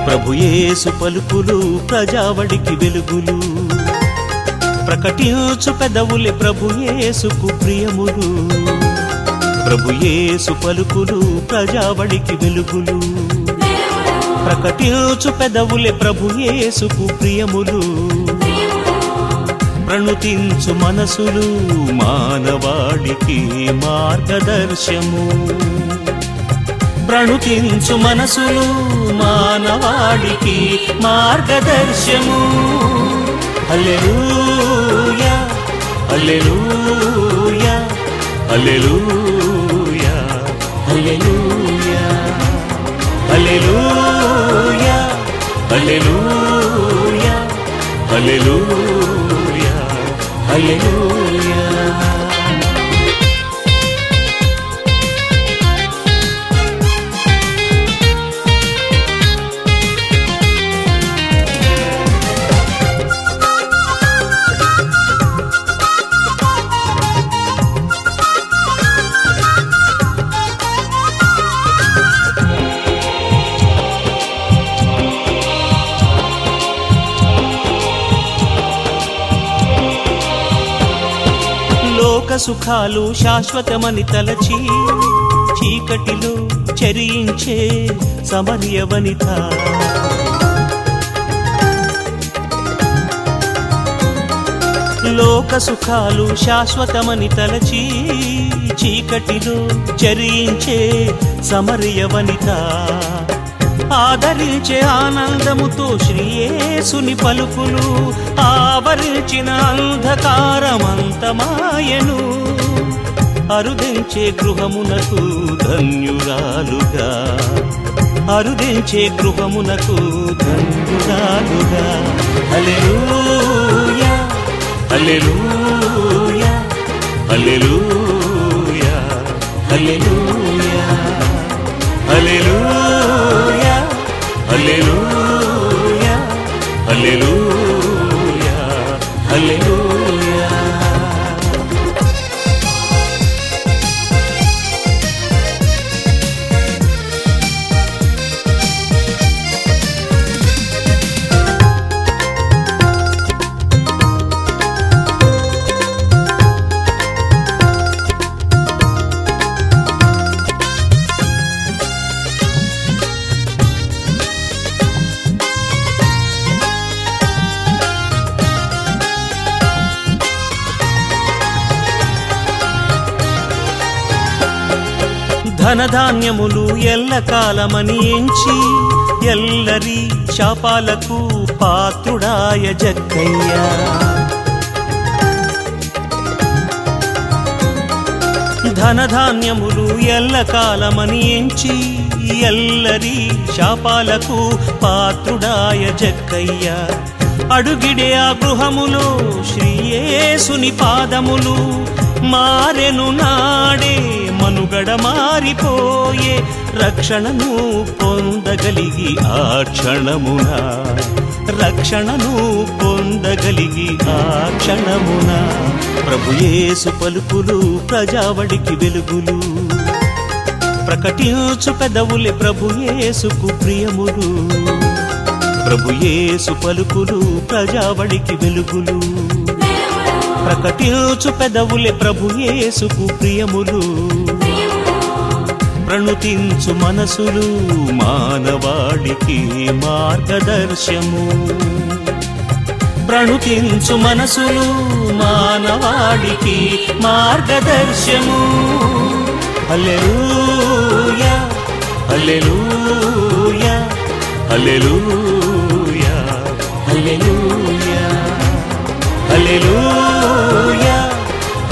ప్రభుయేసు పలుకులు ప్రజావడికి వెలుగులు ప్రకటించు పెదవులే ప్రభుయేసుకు ప్రియములు ప్రభుయేసు పలుకులు ప్రజావడికి వెలుగులు ప్రకటించు పెదవులే ప్రభుయేసుకు ప్రియములు ప్రణుతించు మనసులు మానవాళికి మార్గదర్శము ప్రణుతించు మనసులు మానవాళికి మార్గదర్శము హల్లెలూయా హల్లెలూయా హల్లెలూయా హల్లెలూయా హల్లెలూయా హల్లెలూయా హల్లెలూయా హల్లెలూయా లోక సుఖాలు శాశ్వతమని తలచి చీకటిలో చరించే సమర్య వనిత లోక సుఖాలు శాశ్వతమని తలచి చీకటిలో చరించే సమర్య వనిత ఆదరించే ఆనందముతో శ్రీయేసుని పలుకులు ఆవరించిన అంధకారమంతమాయను అరుదించే గృహమునకు ధన్యురాలుగా అరుదించే గృహమునకు ధన్యురాలుగా హల్లెలూయా హల్లెలూయా హల్లెలూయా హల్లెలూయా హల్లెలూయా హల్లెలూయా హల్లెలూయా హల్లెలూయా ధనధాన్యములు ఎల్లకాలమని ఎంచి ఎల్లరి శాపాలకు పాత్రుడాయ జక్కయ్య ధనధాన్యములు ఎల్లకాలమని ఎంచి ఎల్లరి శాపాలకు పాత్రుడాయ జక్కయ్య అడుగిడే ఆ గృహములో శ్రీయేసుని పాదములు మారెను నాడే మనుగడ మారిపోయే రక్షణను పొందగలిగి ఆ క్షణమున రక్షణను పొందగలిగి ఆ క్షణమున ప్రభుయేసు పలుకులు ప్రజావడికి వెలుగులు ప్రకటించు పెదవులే ప్రభుయేసుకు ప్రియములు ప్రభుయేసు పలుకులు ప్రజావడికి వెలుగులు ప్రకటించు పెదవులే ప్రభుయేసుకు ప్రియములు ప్రణుతించు మనసులు మానవాళికి మార్గదర్శము ప్రణుతించు మనసులు మానవాళికి మార్గదర్శము హల్లెలూయా హల్లెలూయా హల్లెలూయా హల్లెలూయా హల్లెలూయా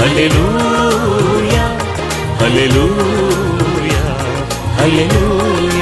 హల్లెలూయా హల్లెలూయా హల్లెలూయా